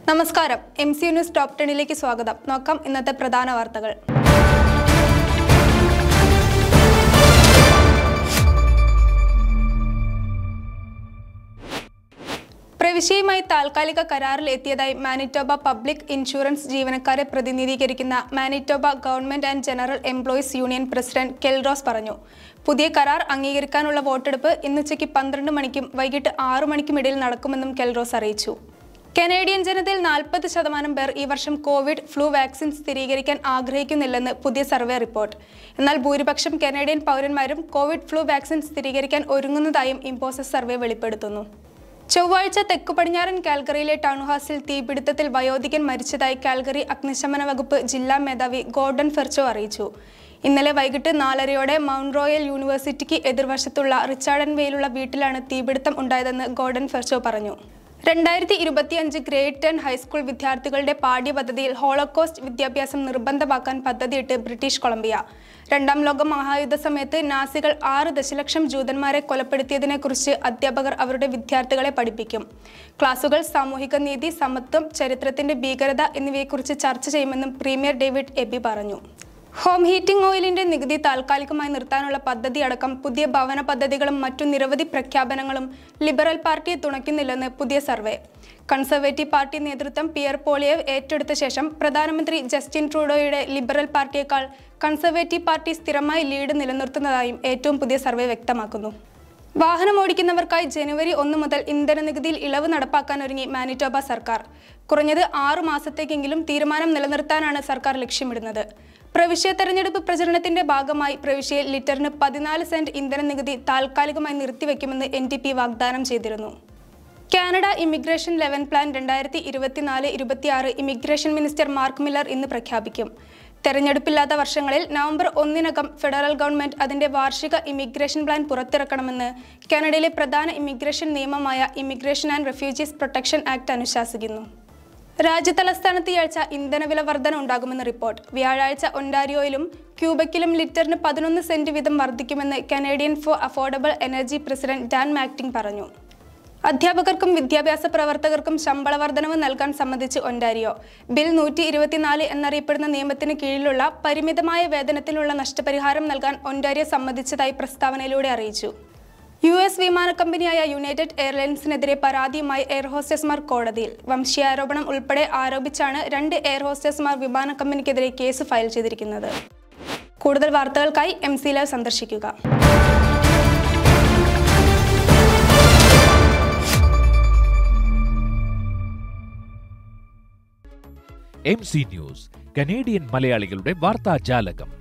നമസ്കാരം M C News top ടെണിലേക്ക് സ്വാഗതം നോക്കാം ഇന്നത്തെ പ്രധാന വാർത്തകൾ പ്രവിശ്യയുമായി താൽക്കാലിക കരാറിൽ എത്തിയതായി മാനിറ്റോബ പബ്ലിക് ഇൻഷുറൻസ് ജീവനക്കാരെ പ്രതിനിധീകരിക്കുന്ന Manitoba Government and General Employees Union president Kyle Ross പറഞ്ഞു പുതിയ കരാർ അംഗീകരിക്കാനുള്ള വോട്ടെടുപ്പ് ഇന്നുച്ചയ്ക്ക് പന്ത്രണ്ട് മണിക്കും വൈകിട്ട് ആറു മണിക്കും ഇടയിൽ നടക്കുമെന്നും കെൽറോസ് അറിയിച്ചു കനേഡിയൻ ജനതയിൽ നാൽപ്പത് ശതമാനം പേർ ഈ വർഷം കോവിഡ് ഫ്ലൂ വാക്സിൻ സ്ഥിരീകരിക്കാൻ ആഗ്രഹിക്കുന്നില്ലെന്ന് പുതിയ സർവേ റിപ്പോർട്ട് എന്നാൽ ഭൂരിപക്ഷം കനേഡിയൻ പൗരന്മാരും കോവിഡ് ഫ്ലൂ വാക്സിൻ സ്ഥിരീകരിക്കാൻ ഒരുങ്ങുന്നതായും ഇമ്പോസസ് സർവേ വെളിപ്പെടുത്തുന്നു ചൊവ്വാഴ്ച തെക്കു പടിഞ്ഞാറൻ കാൽഗറിയിലെ ടൗൺഹാസിൽ തീപിടുത്തത്തിൽ വയോധികൻ മരിച്ചതായി കാൽഗറി അഗ്നിശമന വകുപ്പ് ജില്ലാ മേധാവി ഗോർഡൻ ഫെർച്ചോ അറിയിച്ചു ഇന്നലെ വൈകിട്ട് നാലരയോടെ മൗണ്ട് റോയൽ യൂണിവേഴ്സിറ്റിക്ക് എതിർവശത്തുള്ള റിച്ചാർഡൻ വേയിലുള്ള വീട്ടിലാണ് തീപിടുത്തം ഉണ്ടായതെന്ന് ഗോർഡൻ ഫെർച്ചോ പറഞ്ഞു രണ്ടായിരത്തി ഇരുപത്തിയഞ്ച് ഗ്രേഡ് ടെൻ ഹൈസ്കൂൾ വിദ്യാർത്ഥികളുടെ പാഠ്യപദ്ധതിയിൽ ഹോളോകോസ്റ്റ് വിദ്യാഭ്യാസം നിർബന്ധമാക്കാൻ പദ്ധതിയിട്ട് ബ്രിട്ടീഷ് കൊളംബിയ രണ്ടാം ലോക മഹായുദ്ധ സമയത്ത് നാസികൾ ആറ് ദശലക്ഷം ജൂതന്മാരെ കൊലപ്പെടുത്തിയതിനെക്കുറിച്ച് അധ്യാപകർ അവരുടെ വിദ്യാർത്ഥികളെ പഠിപ്പിക്കും ക്ലാസുകൾ സാമൂഹിക നീതി സമത്വം ചരിത്രത്തിന്റെ ഭീകരത എന്നിവയെക്കുറിച്ച് ചർച്ച ചെയ്യുമെന്നും പ്രീമിയർ ഡേവിഡ് എബി പറഞ്ഞു ഹോം ഹീറ്റിംഗ് ഓയിലിന്റെ നികുതി താൽക്കാലികമായി നിർത്താനുള്ള പദ്ധതി അടക്കം പുതിയ ഭവന പദ്ധതികളും മറ്റു നിരവധി പ്രഖ്യാപനങ്ങളും ലിബറൽ പാർട്ടിയെ തുണയ്ക്കുന്നില്ലെന്ന് പുതിയ സർവേ കൺസർവേറ്റീവ് പാർട്ടി നേതൃത്വം പിയർ പോളിയേവ് ഏറ്റെടുത്ത ശേഷം പ്രധാനമന്ത്രി ജസ്റ്റിൻ ട്രൂഡോയുടെ ലിബറൽ പാർട്ടിയേക്കാൾ കൺസർവേറ്റീവ് പാർട്ടി സ്ഥിരമായി ലീഡ് നിലനിർത്തുന്നതായും ഏറ്റവും പുതിയ സർവേ വ്യക്തമാക്കുന്നു വാഹനം ഓടിക്കുന്നവർക്കായി ജനുവരി ഒന്ന് മുതൽ ഇന്ധന നികുതിയിൽ ഇളവ് നടപ്പാക്കാൻ ഒരുങ്ങി മാനിറ്റോബ സർക്കാർ കുറഞ്ഞത് ആറു മാസത്തേക്കെങ്കിലും തീരുമാനം നിലനിർത്താനാണ് സർക്കാർ ലക്ഷ്യമിടുന്നത് പ്രവിശ്യ തെരഞ്ഞെടുപ്പ് പ്രചരണത്തിന്റെ ഭാഗമായി പ്രവിശ്യയിൽ ലിറ്ററിന് പതിനാല് സെന്റ് ഇന്ധന നികുതി താൽക്കാലികമായി നിർത്തിവെക്കുമെന്ന് എൻ ഡി പി വാഗ്ദാനം ചെയ്തിരുന്നു കാനഡ ഇമിഗ്രേഷൻ ലെവൻ പ്ലാൻ രണ്ടായിരത്തി ഇരുപത്തിനാല് ഇരുപത്തിയാറ് ഇമിഗ്രേഷൻ മിനിസ്റ്റർ മാർക്ക് മില്ലർ ഇന്ന് പ്രഖ്യാപിക്കും തെരഞ്ഞെടുപ്പില്ലാത്ത വർഷങ്ങളിൽ നവംബർ ഒന്നിനകം ഫെഡറൽ ഗവൺമെന്റ് അതിന്റെ വാർഷിക ഇമിഗ്രേഷൻ പ്ലാൻ പുറത്തിറക്കണമെന്ന് കാനഡയിലെ പ്രധാന ഇമിഗ്രേഷൻ നിയമമായ Immigration and Refugees Protection Act അനുശാസിക്കുന്നു രാജ്യതലസ്ഥാനത്ത് ഈ ആഴ്ച ഇന്ധനവില വർധന ഉണ്ടാകുമെന്ന് റിപ്പോർട്ട് വ്യാഴാഴ്ച ഒൻഡാരിയോയിലും ക്യൂബക്കിലും ലിറ്ററിന് പതിനൊന്ന് സെന്റ് വീതം വർദ്ധിക്കുമെന്ന് Canadian for Affordable Energy president Dan McTeague പറഞ്ഞു അധ്യാപകർക്കും വിദ്യാഭ്യാസ പ്രവർത്തകർക്കും ശമ്പള വർധനവ് നൽകാൻ സംബന്ധിച്ച് ഒൻഡാരിയോ ബിൽ നൂറ്റി ഇരുപത്തിനാല് എന്നറിയപ്പെടുന്ന നിയമത്തിന് കീഴിലുള്ള പരിമിതമായ വേതനത്തിലുള്ള നഷ്ടപരിഹാരം നൽകാൻ ഒൻഡാരിയോ സമ്മതിച്ചതായി പ്രസ്താവനയിലൂടെ അറിയിച്ചു യു എസ് വിമാന കമ്പനിയായ യുണൈറ്റഡ് എയർലൈൻസിനെതിരെ പരാതിയുമായി എയർ ഹോസ്റ്റസ്മാർ കോടതിയിൽ വംശീയാരോപണം ഉൾപ്പെടെ ആരോപിച്ചാണ് രണ്ട് എയർ ഹോസ്റ്റസ്മാർ വിമാന കമ്പനിക്കെതിരെ കേസ് ഫയൽ ചെയ്തിരിക്കുന്നത് കൂടുതൽ വാർത്തകൾക്കായി എം സി ലൈവ് സന്ദർശിക്കുക എം സി ന്യൂസ് കനേഡിയൻ മലയാളികളുടെ വാർത്താജാലകം